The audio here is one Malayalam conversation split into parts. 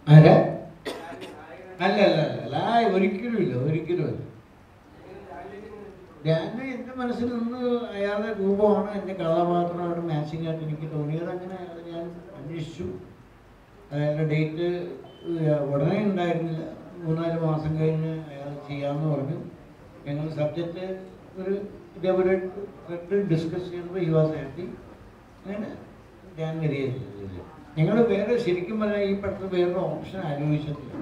ആരാ അല്ല അല്ല അല്ല അല്ല ആ ഒരിക്കലും ഇല്ല ഒരിക്കലും ഇല്ല ഞാൻ എൻ്റെ മനസ്സിൽ നിന്ന് അയാളുടെ രൂപമാണ് എൻ്റെ കഥാപാത്രമായിട്ട് മാച്ചിങ് ആയിട്ട് എനിക്ക് തോന്നിയത് അങ്ങനെ അയാൾ ഞാൻ അന്വേഷിച്ചു അയാളുടെ ഡേറ്റ് ഉടനെ ഉണ്ടായിരുന്നില്ല മൂന്നാല് മാസം കഴിഞ്ഞ് അയാൾ ചെയ്യാമെന്ന് പറഞ്ഞു ഞങ്ങൾ സബ്ജക്റ്റ് ഒരു ഇതേപോലെ ഡിസ്കസ് ചെയ്തപ്പോൾ ഈ വാസ് ഹാപ്പി അങ്ങനെ ഞാൻ വരികയും ചെയ്തില്ല ഞങ്ങൾ വേറെ ശരിക്കും പറഞ്ഞാൽ ഈ പടത്തിൽ വേറൊരു ഓപ്ഷൻ ആലോചിച്ചിട്ടില്ല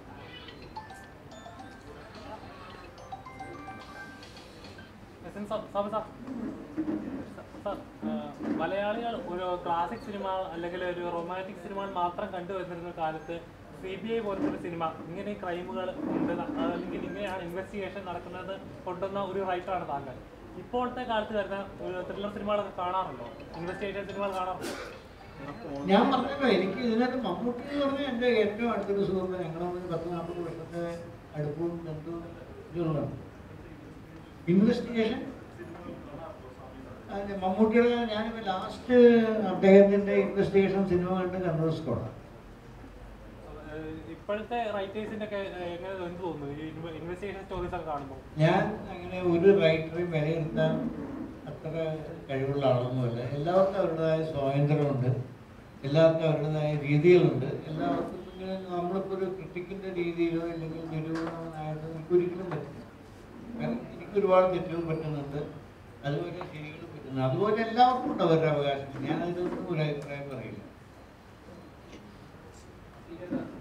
S N sir sir sir sir മലയാളികൾ ഒരു ക്ലാസിക് സിനിമ അല്ലെങ്കിൽ ഒരു റൊമാൻറ്റിക് സിനിമകൾ മാത്രം കണ്ടുവരുന്നിരുന്ന കാലത്ത് സി ബി ഐ പോലത്തെ ഒരു സിനിമ ഇങ്ങനെ ക്രൈമുകൾ ഉണ്ട് ന- അല്ലെങ്കിൽ ഇങ്ങനെയാണ് ഇൻവെസ്റ്റിഗേഷൻ നടക്കുന്നത് കൊണ്ടുവന്ന ഒരു റൈറ്ററാണ് താങ്കൾ ഇപ്പോഴത്തെ കാലത്ത് വരുന്ന ഒരു ത്രില്ലർ സിനിമകളൊക്കെ കാണാറുണ്ടോ ഇൻവെസ്റ്റിഗേഷൻ സിനിമകൾ കാണാറുണ്ടോ ഞാൻ പറഞ്ഞല്ലോ എനിക്ക് ഇതിനകത്ത് മമ്മൂട്ടി എന്ന് പറഞ്ഞാൽ എൻ്റെ ഏറ്റവും അടുത്തൊരു സുഹൃത്ത് ഞങ്ങൾ തമ്മിൽ പത്ത് നാൽപ്പത് വർഷത്തെ അടുപ്പവും ബന്ധവും ഇതുള്ളതാണ് ഇൻവെസ്റ്റിഗേഷൻ അതെ മമ്മൂട്ടിയുടെ ഞാനിപ്പോൾ ലാസ്റ്റ് അദ്ദേഹത്തിൻ്റെ ഇൻവെസ്റ്റിഗേഷൻ സിനിമ കണ്ട് കണ്ണൂർ സ്കോഡാണ് ഏഹ് ഇപ്പോഴത്തെ റൈറ്റേഴ്സിന്റെ ഒക്കെ ഏഹ് എങ്ങനെ എന്ത് തോന്നുന്നു ഈ ഇൻവെസ്റ്റിഗേഷൻ സ്റ്റോറീസ് ഒക്കെ കാണുമ്പോൾ ഞാൻ അങ്ങനെ ഒരു റൈറ്ററെയും വിലയിരുത്താൻ അത്ര കഴിവുള്ള ആളൊന്നുമല്ല എല്ലാവർക്കും അവരുടേതായ സ്വാതന്ത്ര്യമുണ്ട് എല്ലാവർക്കും അവരുടേതായ രീതികളുണ്ട് എല്ലാവർക്കും ഇങ്ങനെ നമ്മളിപ്പോൾ ഒരു ക്രിട്ടിക്കിൻ്റെ രീതിയിലോ അല്ലെങ്കിൽ നിരൂപണമായിട്ട് എനിക്കൊരിക്കലും പറ്റില്ല കാരണം എനിക്ക് ഒരുപാട് തെറ്റുകൾ പറ്റുന്നുണ്ട് അതുപോലെ ശരികൾ പറ്റുന്നു അതുപോലെ എല്ലാവർക്കും ഉണ്ട് അവരുടെ അവകാശം ഞാൻ അതിനൊന്നും ഒരു അഭിപ്രായം പറയില്ല